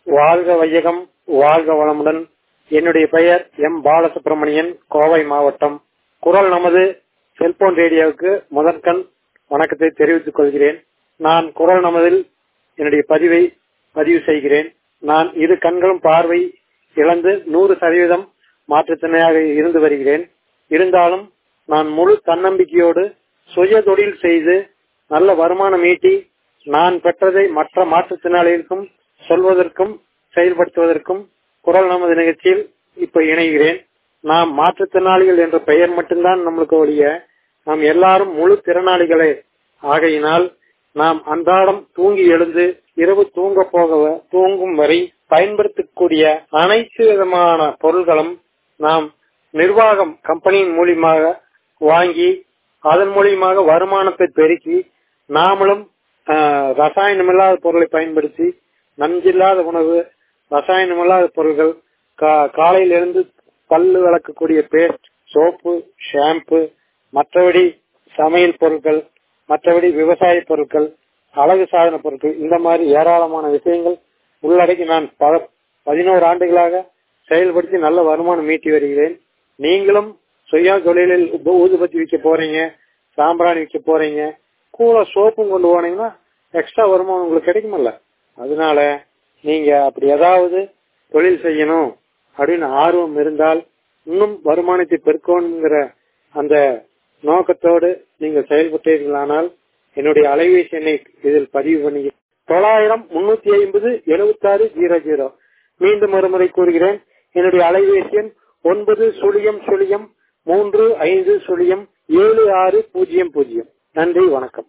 வாழ்க வையகம் வாழ்க வளமுடன் என்னுடைய பெயர் எம் பாலசுப்ரமணியன் கோவை மாவட்டம் குரல் நமது செல்போன் ரேடியோவுக்கு முதற்கண் வணக்கத்தை தெரிவித்துக் கொள்கிறேன் நான் குரல் நமதில் என்னுடைய பதிவை பதிவு செய்கிறேன் நான் இரு கண்களும் பார்வை இழந்து நூறு சதவீதம் மாற்றுத்திறனாக இருந்து வருகிறேன் இருந்தாலும் நான் முழு தன்னம்பிக்கையோடு சுய தொழில் செய்து நல்ல வருமானம் ஈட்டி நான் பெற்றதை மற்ற மாற்றுத்திறனாளிகளுக்கும் சொல்வதற்கும் செயல்படுத்துவதற்கும் குரல் நமது நிகழ்ச்சியில் இப்ப இணைகிறேன் நாம் மாற்றுத்திறனாளிகள் என்ற பெயர் மட்டும்தான் நம்மளுக்கு ஒழிய நாம் எல்லாரும் முழு திறனாளிகளே ஆகையினால் நாம் அன்றாடம் தூங்கி எழுந்து இரவு தூங்க போக தூங்கும் வரை பயன்படுத்தக்கூடிய அனைத்து விதமான பொருள்களும் நாம் நிர்வாகம் கம்பெனியின் மூலியமாக வாங்கி அதன் மூலியமாக வருமானத்தை பெருக்கி நாமளும் ரசாயனமில்லாத பொருளை பயன்படுத்தி நஞ்சில்லாத உணவு ரசாயனமில்லாத பொருள்கள் காலையிலிருந்து பல்லு விளக்கக்கூடிய பேஸ்ட் சோப்பு ஷாம்பு மற்றபடி சமையல் பொருட்கள் மற்றபடி விவசாய பொருட்கள் அழகு சாதன பொருட்கள் இந்த மாதிரி ஏராளமான விஷயங்கள் உள்ளடக்கி நான் பல பதினோரு ஆண்டுகளாக செயல்படுத்தி நல்ல வருமானம் ஈட்டி வருகிறேன் நீங்களும் சுய தொழிலில் ஊதுபத்தி விற்க போறீங்க சாம்பிராணி விற்க போறீங்க கூட சோப்பும் கொண்டு போனீங்கன்னா எக்ஸ்ட்ரா வருமானம் உங்களுக்கு கிடைக்குமல்ல அதனால நீங்க அப்படி ஏதாவது தொழில் செய்யணும் அப்படின்னு ஆர்வம் இருந்தால் இன்னும் வருமானத்தை பெருக்கணுங்கிற அந்த நோக்கத்தோடு நீங்கள் செயல்பட்டீர்களானால் என்னுடைய அலைபேசி எண்ணை இதில் பதிவு பண்ணி தொள்ளாயிரம் முன்னூத்தி ஐம்பது எழுபத்தி ஆறு ஜீரோ ஜீரோ மீண்டும் ஒருமுறை கூறுகிறேன் என்னுடைய அலைபேசி எண் ஒன்பது சுழியம் சுழியம் மூன்று ஐந்து சுழியம் ஏழு ஆறு பூஜ்ஜியம் பூஜ்ஜியம் நன்றி வணக்கம்